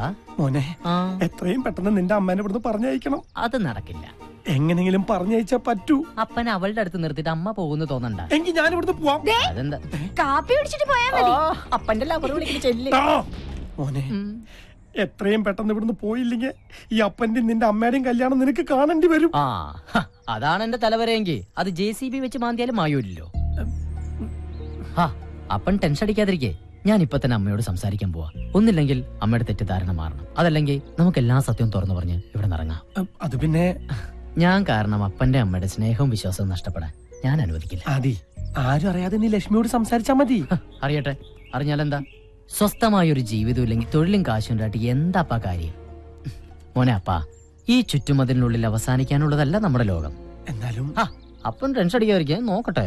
മോനെ ആ എത്രയും പെട്ടെന്ന് നിന്റെ അമ്മേനെ ഇവിടുന്ന് പറഞ്ഞയക്കണം അത് നടക്കില്ല എങ്ങനെങ്കിലും പറഞ്ഞയച്ചാ പറ്റൂ അപ്പൻ അവളുടെ അടുത്ത് നിർത്തിയിട്ട് അമ്മ പോകുന്നു തോന്നണ്ട എങ്കിൽ ഞാൻ ഇവിടുന്ന് പോവാം അതെന്താ കാപ്പി കുടിച്ചിട്ട് പോയാ മതി അപ്പന്റെ ലവർ വിളിക്കുന്ന ചെല്ല് ആ! മോനെ ഉം. എത്രയും പെട്ടെന്ന് ഇവിടുന്ന് പോയില്ലെങ്കിൽ ഈ അപ്പന്റെയും നിന്റെ അമ്മയുടെയും കല്യാണം നിനക്ക് കാണേണ്ടി വരും ആ ഹ, അതാണ് എന്റെ തലവരെയെങ്കിൽ അത് ജെ സി ബി വെച്ച് മാന്തിയാലും മായൂല്ലോ ആ അപ്പൻ ടെൻഷൻ അടിക്കാതിരിക്കേ ഞാൻ ഇപ്പൊ തന്നെ അമ്മയോട് സംസാരിക്കാൻ പോവാ ഒന്നില്ലെങ്കിൽ അമ്മയുടെ തെറ്റിദ്ധാരണ മാറണം അതല്ലെങ്കിൽ നമുക്ക് എല്ലാ സത്യവും തുറന്നു പറഞ്ഞ് ഇവിടെ നിറങ്ങാം അ- അത് പിന്നെ ഞാൻ കാരണം അപ്പന്റെ അമ്മയുടെ സ്നേഹവും വിശ്വാസവും നഷ്ടപ്പെടാൻ ഞാൻ അനുവദിക്കില്ല ആദി ആരും അറിയാതെ നീ ലക്ഷ്മിയോട് സംസാരിച്ചാ മതി ഹ, അറിയട്ടെ അറിഞ്ഞാലെന്താ സ്വസ്ഥമായ ഒരു ജീവിതം ഇല്ലെങ്കിൽ തൊഴിലും കാശും ഉണ്ടായിട്ട് എന്താപ്പാ കാര്യം മോനെ അപ്പാ ഈ ചുറ്റുമതിലിനുള്ളിൽ അവസാനിക്കാനുള്ളതല്ല നമ്മുടെ ലോകം എന്നാലും ആ അപ്പം ടെൻഷൻ അടിക്കാതിരിക്കാൻ നോക്കട്ടെ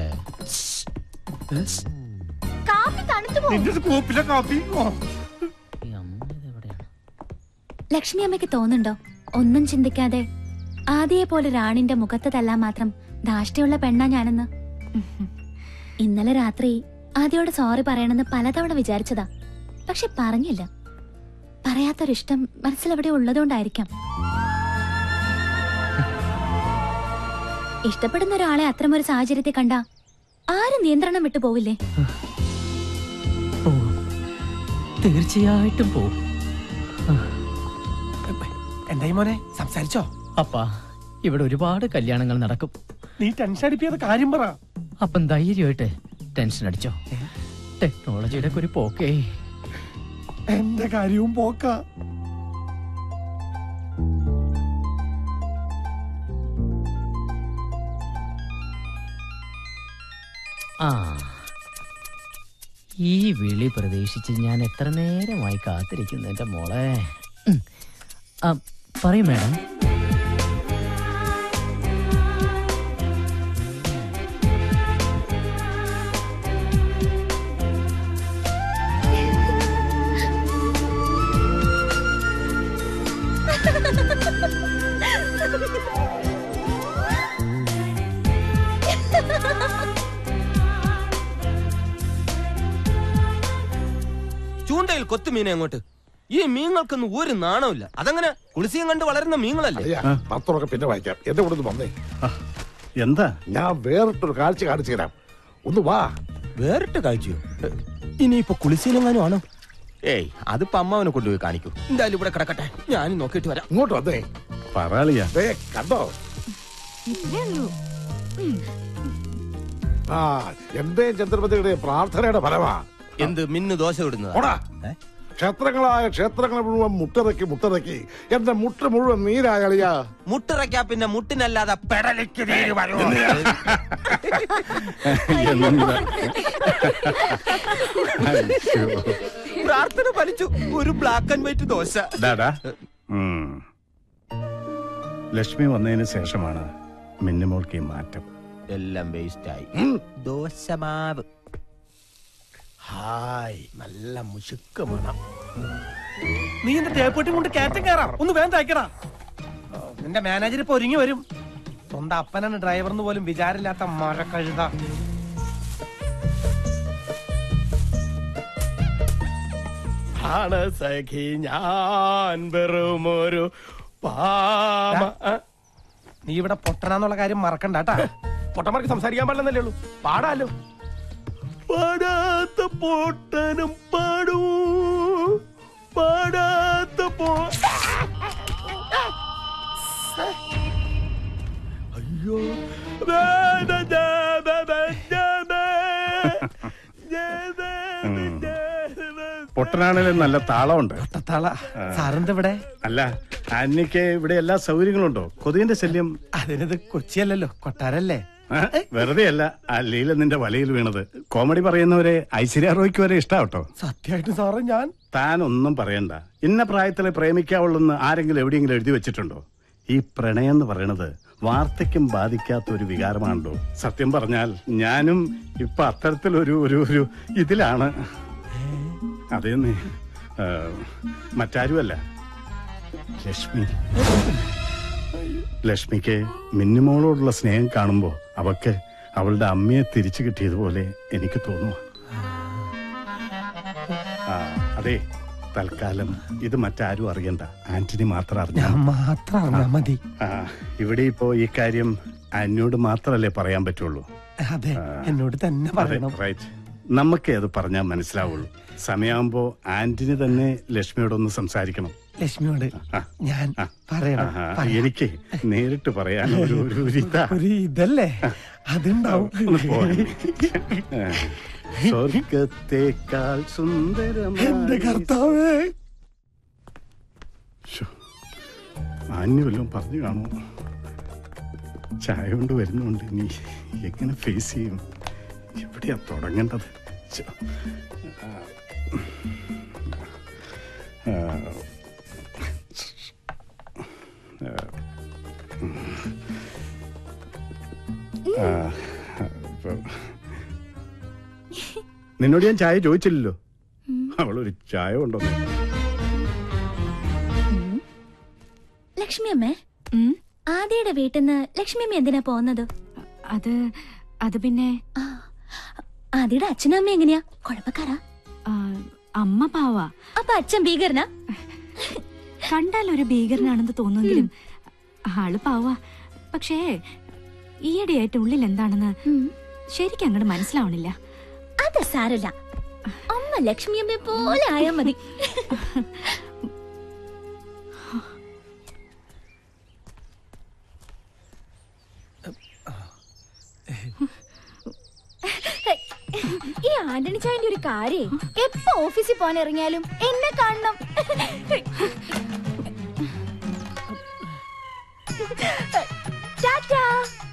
കാപ്പി തണുത്തു പോകും നിന്റെ സ്കൂപ്പിലെ കാപ്പി ഓ. ഈ അമ്മ ഇത് എവിടെയാണ് ലക്ഷ്മി അമ്മയ്ക്ക് തോന്നുന്നുണ്ടോ ഒന്നും ചിന്തിക്കാതെ ആദ്യയെ പോലെ റാണിന്റെ മുഖത്ത് തല്ലാൻ മാത്രം ധാഷ്ട്യമുള്ള പെണ്ണാ ഞാനെന്ന് ഇന്നലെ രാത്രി ആദ്യയോട് സോറി പറയണമെന്ന് പലതവണ വിചാരിച്ചതാ പക്ഷെ പറഞ്ഞില്ല പറയാത്തൊരിഷ്ടം മനസ്സിലെവിടെ ഉള്ളതുകൊണ്ടായിരിക്കാം ഇഷ്ടപ്പെടുന്ന ഒരാളെ അത്തരമൊരു സാഹചര്യത്തെ കണ്ട ആരും നിയന്ത്രണം വിട്ടു പോവില്ലേ പോവും തീർച്ചയായിട്ടും പോവും എന്തായി മോനെ സംസാരിച്ചോ അപ്പാ ഇവിടെ ഒരുപാട് കല്യാണങ്ങൾ നടക്കും നീ ടെൻഷൻ അടിപ്പിയാതെ കാര്യം പറ അപ്പം ധൈര്യമായിട്ട് ടെൻഷൻ അടിച്ചോ ടെക്നോളജിയുടെ ഒക്കെ ഒരു പോക്കേ എന്റെ കാര്യവും പോക്ക ആ ഈ വിളി പ്രതീക്ഷിച്ച് ഞാൻ എത്ര നേരമായി കാത്തിരിക്കുന്നു എന്റെ മോളെ ഉം. ആ, പറയൂ മാഡം ചൂണ്ടയിൽ കൊത്തുമീനെ അങ്ങോട്ട് ഈ മീങ്ങൾക്കൊന്നും ഒരു നാണമില്ല അതങ്ങനെ കുളിസിയും കണ്ട് വളരുന്ന മീങ്ങളല്ലേ അയ്യാ പത്രമൊക്കെ പിന്നെ വായിക്കാം എന്റെ കൂടെ ഒന്ന് വന്നേ എന്താ ഞാൻ വേറിട്ടൊരു കാഴ്ച കാണിച്ചു തരാം ഒന്ന് വാ വേറിട്ട് കാഴ്ചയോ ഇനിയിപ്പൊ കുളിസിയിലെങ്ങാനും ആണോ ഏയ് അതിപ്പോ അമ്മാവനെ കൊണ്ടുപോയി കാണിക്കൂ എന്തായാലും ഇവിടെ കിടക്കട്ടെ ഞാനും നോക്കിയിട്ട് വരാം ഇങ്ങോട്ട് വന്നേ പറയാളിയാ ദേ കണ്ടോ ആ എന്റെയും ചന്ദ്രപതിയുടെ പ്രാർത്ഥനയുടെ ഫലമാ എന്ത് മിന്നു ദോശ ഇടുന്നത് ഓടാ ക്ഷേത്രങ്ങളായ ക്ഷേത്രങ്ങൾ മുഴുവൻ മുട്ടിറക്കി മുട്ടിറക്കി എന്റെ മുട്ട് മുഴുവൻ നീരായളിയാ മുട്ടിറക്കാ പിന്നെ മുട്ടിനല്ലാതെ പെടലിക്ക് നീര് വരൂ. പ്രാർത്ഥന ഫലിച്ചു ഒരു ബ്ലാക്ക് ആൻഡ് വൈറ്റ് ദോശ ഡാടാ ഉം. ലക്ഷ്മി വന്നതിന് ശേഷമാണ് മിന്നുമോൾക്ക് ഈ മാറ്റം എല്ലാം വേസ്റ്റ് ആയി ദോശമാവ് ഹായ് നല്ല മുശുക്ക് മണം നീ എന്റെ തേപ്പെട്ടി കൊണ്ട് കയറ്റം കയറാം ഒന്ന് വേഗം തയ്ക്കടാ ഓ, നിന്റെ മാനേജർ ഇപ്പൊ ഒരുങ്ങി വരും സ്വന്തം അപ്പനാണ് ഡ്രൈവർ എന്ന് പോലും വിചാരമില്ലാത്ത മരക്കഴുത ആണ് സഖി ഞാൻ വെറുമൊരു പാമ ആ, നീ ഇവിടെ പൊട്ടനാന്നുള്ള കാര്യം മറക്കണ്ട കേട്ടാ പൊട്ടന്മാർക്ക് സംസാരിക്കാൻ പാടില്ലെന്നല്ലേ ഉള്ളൂ പാടാലോ പാടാത്ത പൊട്ടനും പാടൂ പാടാത്ത പോ അയ്യോ പൊട്ടനാണേലും നല്ല താളമുണ്ട് തള സാറിന്റെ ഇവിടെ അല്ല അന്നിക്ക് ഇവിടെ എല്ലാ സൗകര്യങ്ങളും ഉണ്ടോ കൊതുകിന്റെ ശല്യം അതിനത് കൊച്ചിയല്ലല്ലോ കൊട്ടാരല്ലേ ആ, വെറുതെ അല്ല ആ ലീല നിന്റെ വലയിൽ വീണത് കോമഡി പറയുന്നവരെ ഐശ്വര്യ റോയ്ക്ക് വരെ ഇഷ്ടാവട്ടോ സത്യമായിട്ട് സാറ് ഞാൻ താൻ ഒന്നും പറയണ്ട ഇന്ന പ്രായത്തിലെ പ്രേമിക്കാവുള്ളെന്ന് ആരെങ്കിലും എവിടെയെങ്കിലും എഴുതി വെച്ചിട്ടുണ്ടോ ഈ പ്രണയം എന്ന് പറയണത് വാർദ്ധക്യം ബാധിക്കാത്ത ഒരു വികാരമാണല്ലോ സത്യം പറഞ്ഞാൽ ഞാനും ഇപ്പൊ അത്തരത്തിലൊരു ഒരു ഒരു ഇതിലാണ് അതേന്ന് മറ്റാരുമല്ല ലക്ഷ്മി ലക്ഷ്മിക്ക് മിന്നുമോളോടുള്ള സ്നേഹം കാണുമ്പോ അവക്ക് അവളുടെ അമ്മയെ തിരിച്ചു കിട്ടിയതുപോലെ എനിക്ക് തോന്നുന്നു ആ, അതെ തൽക്കാലം ഇത് മറ്റാരും അറിയണ്ട ആന്റണി മാത്രം അറിഞ്ഞാൽ ഞാൻ മാത്രം അറിഞ്ഞാ മതി ആ, ഇവിടെ ഇപ്പോ ഈ കാര്യം ആന്റിയോട് മാത്രല്ലേ പറയാൻ പറ്റുള്ളൂ അതെ എന്നോട് തന്നെ പറയണം റൈറ്റ് നമുക്കേ അത് പറഞ്ഞാൽ മനസ്സിലാവുള്ളൂ സമയമാകുമ്പോ ആന്റണി തന്നെ ലക്ഷ്മിയോടൊന്ന് സംസാരിക്കണം ലക്ഷ്മിയോട് ആ. ഞാൻ പറയണം ആഹാ, പറയാം. എനിക്ക് നേരിട്ട് പറയാൻ ഒരു ഒരു ഒരു ഇതാ. ഒരു ഇതല്ലേ അതുണ്ടാവും ഒന്ന് പോരെ. ആ, സ്വർഗത്തേക്കാൾ എന്റെ സുന്ദരമായി കർത്താവേ ആന്യ വല്ലതും പറഞ്ഞു കാണുമോ ചായ കൊണ്ട് വരുന്നുണ്ട് ഇനി എങ്ങനെ ഫേസ് ചെയ്യും എവിടെയാ തുടങ്ങേണ്ടത് ഛെ. ആ. ആ. ആ. ഇപ്പൊ- നിന്നോട് ഞാൻ ചായ ചോദിച്ചില്ലല്ലോ അവളൊരു ചായ കൊണ്ടുവന്നു ലക്ഷ്മി അമ്മേ ആദ്യയുടെ വീട്ടിൽ നിന്ന് ലക്ഷ്മി അമ്മ എന്തിനാ പോകുന്നത് അത് അത് പിന്നെ ആ, ആദിയുടെ അച്ഛനും അമ്മ എങ്ങനെയാ കുഴപ്പക്കാരാ ആ, അമ്മ പാവാ അപ്പൊ അച്ഛൻ ഭീകരനാ കണ്ടാൽ ഒരു ഭീകരനാണെന്ന് തോന്നുമെങ്കിലും ആള് പാവാ പക്ഷേ ഈയിടെയായിട്ട് ഉള്ളിൽ എന്താണെന്ന് ഉം. ശരിക്കും അങ്ങോട്ട് മനസ്സിലാവണില്ല അത് സാരല്ല അമ്മ ലക്ഷ്മി അമ്മയെ പോലെ ആയാ മതി ഈ ആന്റണി ചായന്റെ ഒരു കാര്യേ എപ്പോ ഓഫീസിൽ പോകാൻ ഇറങ്ങിയാലും എന്നെ കാണണം ടാറ്റാ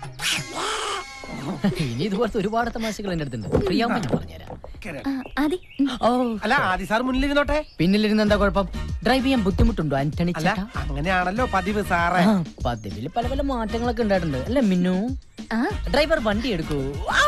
ഇനി ഇതുപോലത്തെ ഒരുപാട് തമാശകൾ എന്റെ അടുത്തുണ്ട് ഫ്രീ ആവുമ്പോ ഞാൻ പറഞ്ഞുതരാം ആ, ആദി ഓ അല്ല ആദി സാർ മുന്നിലിരുന്നോട്ടെ പിന്നിലിരുന്ന് എന്താ കുഴപ്പം ഡ്രൈവ് ചെയ്യാൻ ബുദ്ധിമുട്ടുണ്ടോ ആന്റണി അല്ല ചേട്ടാ അങ്ങനെയാണല്ലോ പതിവ് സാറേ ആ, പതിവില് പല പല മാറ്റങ്ങളൊക്കെ ഉണ്ടായിട്ടുണ്ട് അല്ലേ മിന്നു ആ ഡ്രൈവർ വണ്ടി എടുക്കൂ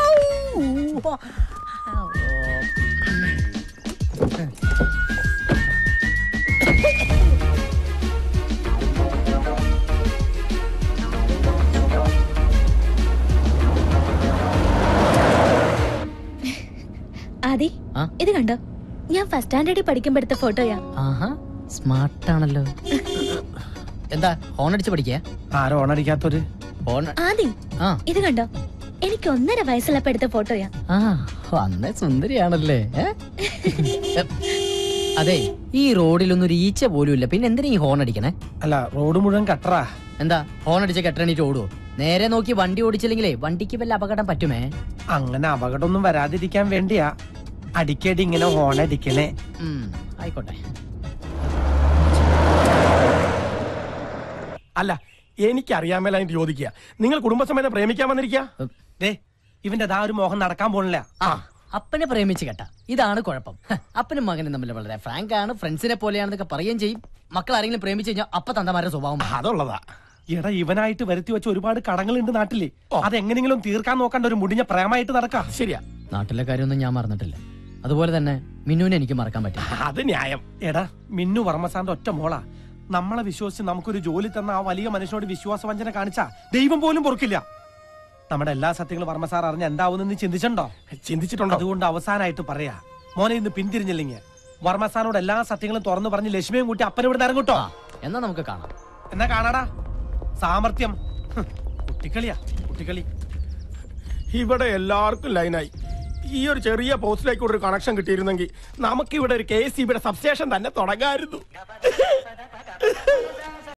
ആദി ആ? ഇത് കണ്ടോ ഞാൻ ഫസ്റ്റ് സ്റ്റാൻഡേർഡിൽ പഠിക്കുമ്പോ എടുത്ത ഫോട്ടോയാ ആഹാ സ്മാർട്ട് ആണല്ലോ എന്താ ഹോൺ അടിച്ച് പഠിക്കുക ആരോ ഓണടിക്കാത്തൊരു ഹോൺ ആദി ആ ഇത് കണ്ടോ എനിക്ക് ഒന്നര വയസ്സുള്ളപ്പോ എടുത്ത ഫോട്ടോയാ ആ അന്നേ സുന്ദരിയാണല്ലേ ഏ? അതെ ഈ റോഡിലൊന്നും ഒരു ഈച്ച പോലും ഇല്ല പിന്നെ എന്തിനാ ഈ ഹോൺ അടിക്കണേ അല്ല റോഡ് മുഴുവൻ കട്ടറാ എന്താ ഹോൺ അടിച്ച കെട്ടണിട്ട് ഓടുവോ നേരെ നോക്കി വണ്ടി ഓടിച്ചില്ലെങ്കിലേ വണ്ടിക്ക് വല്ല അപകടം പറ്റുമേ അങ്ങനെ അപകടമൊന്നും വരാതിരിക്കാൻ വേണ്ടിയാ അടിക്കടി ഇങ്ങനെ ഹോണടിക്കണേ ഉം, ആയിക്കോട്ടെ അല്ല എനിക്കറിയാൻ മേല എനിക്ക് ചോദിക്കുക നിങ്ങൾ കുടുംബസമേതം പ്രേമിക്കാൻ വന്നിരിക്കുക ദേ ഇവന്റെ ദാ ഒരു മോഹം നടക്കാൻ പോണില്ല ആ അപ്പനെ പ്രേമിച്ച് കേട്ട ഇതാണ് കുഴപ്പം ഹ, അപ്പനും മകനും തമ്മിൽ വളരെ ഫ്രാങ്ക് ആണ് ഫ്രണ്ട്സിനെ പോലെയാണെന്നൊക്കെ പറയുകയും ചെയ്യും മക്കൾ ആരെങ്കിലും പ്രേമിച്ച് കഴിഞ്ഞാൽ അപ്പ തന്തമാരുടെ സ്വഭാവം മാറും. അതുള്ളതാ എടാ ഇവനായിട്ട് വരുത്തി വെച്ച ഒരുപാട് കടങ്ങളുണ്ട് നാട്ടില് അതെങ്ങനെങ്കിലും തീർക്കാൻ നോക്കണ്ട ഒരു മുടിഞ്ഞ പ്രേമായിട്ട് നടക്കാം ശരിയാ നാട്ടിലെ കാര്യമൊന്നും ഞാൻ മറന്നിട്ടില്ല അതുപോലെ തന്നെ മിന്നുവിനെ എനിക്ക് മറക്കാൻ പറ്റില്ല അത് ന്യായം എടാ മിന്നു വർമ്മസാന്റെ ഒറ്റ മോളാ നമ്മളെ വിശ്വസിച്ച് നമുക്കൊരു ജോലി തന്ന ആ വലിയ മനുഷ്യനോട് വിശ്വാസവഞ്ചന കാണിച്ചാ ദൈവം പോലും പൊറുക്കില്ല നമ്മുടെ എല്ലാ സത്യങ്ങളും വർമ്മ സാർ അറിഞ്ഞ എന്താവുന്നെന്ന് ചിന്തിച്ചിട്ടുണ്ടോ ചിന്തിച്ചിട്ടുണ്ടോ അതുകൊണ്ട് അവസാനമായിട്ട് പറയാ മോനെ ഇന്ന് പിന്തിരിഞ്ഞില്ലെങ്കിൽ വർമ്മ സാറിനോട് എല്ലാ സത്യങ്ങളും തുറന്നു പറഞ്ഞ് ലക്ഷ്മിയും കൂട്ടി അപ്പനിവിടെ ഇറങ്ങട്ടോ ആ എന്നാ നമുക്ക് കാണാം എന്നാ കാണാടാ സാമർത്ഥ്യം ഹ്, കുട്ടിക്കളിയാ കുട്ടിക്കളി ഇവിടെ എല്ലാവർക്കും ലൈനായി ഈ ഒരു ചെറിയ പോസ്റ്റിലേക്ക് ഒരു കണക്ഷൻ കിട്ടിയിരുന്നെങ്കിൽ നമുക്ക് ഇവിടെ ഒരു കെ എസ് സബ്സ്റ്റേഷൻ തന്നെ തുടങ്ങായിരുന്നു